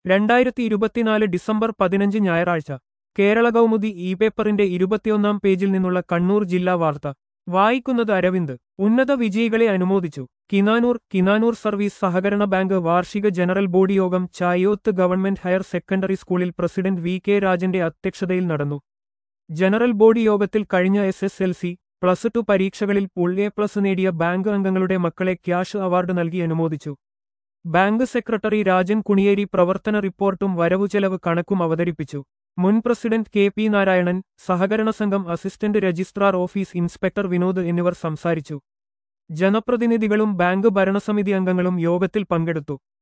രണ്ടായിരത്തി ഇരുപത്തിനാല് ഡിസംബർ പതിനഞ്ച് ഞായറാഴ്ച കേരള കൗമുദി ഇ പേപ്പറിന്റെ ഇരുപത്തിയൊന്നാം പേജിൽ നിന്നുള്ള കണ്ണൂർ ജില്ലാ വാർത്ത വായിക്കുന്നത് അരവിന്ദ് ഉന്നത വിജയികളെ അനുമോദിച്ചു കിനാനൂർ കിനാനൂർ സർവീസ് സഹകരണ ബാങ്ക് വാർഷിക ജനറൽ ബോഡി യോഗം ചായോത്ത് ഗവൺമെന്റ് ഹയർ സെക്കൻഡറി സ്കൂളിൽ പ്രസിഡന്റ് വി കെ രാജന്റെ അധ്യക്ഷതയിൽ നടന്നു ജനറൽ ബോഡി യോഗത്തിൽ കഴിഞ്ഞ S S L C plus two പരീക്ഷകളിൽ ഫുൾ എ പ്ലസ് നേടിയ ബാങ്ക് അംഗങ്ങളുടെ മക്കളെ ക്യാഷ് അവാർഡ് നൽകി അനുമോദിച്ചു ബാങ്ക് സെക്രട്ടറി രാജൻ കുണിയേരി പ്രവർത്തന റിപ്പോർട്ടും വരവുചെലവ് കണക്കും അവതരിപ്പിച്ചു മുൻ പ്രസിഡന്റ് കെ പി നാരായണൻ സഹകരണ സംഘം assistant registrar office inspector Vinod എന്നിവർ സംസാരിച്ചു ജനപ്രതിനിധികളും ബാങ്ക് ഭരണസമിതി അംഗങ്ങളും യോഗത്തിൽ പങ്കെടുത്തു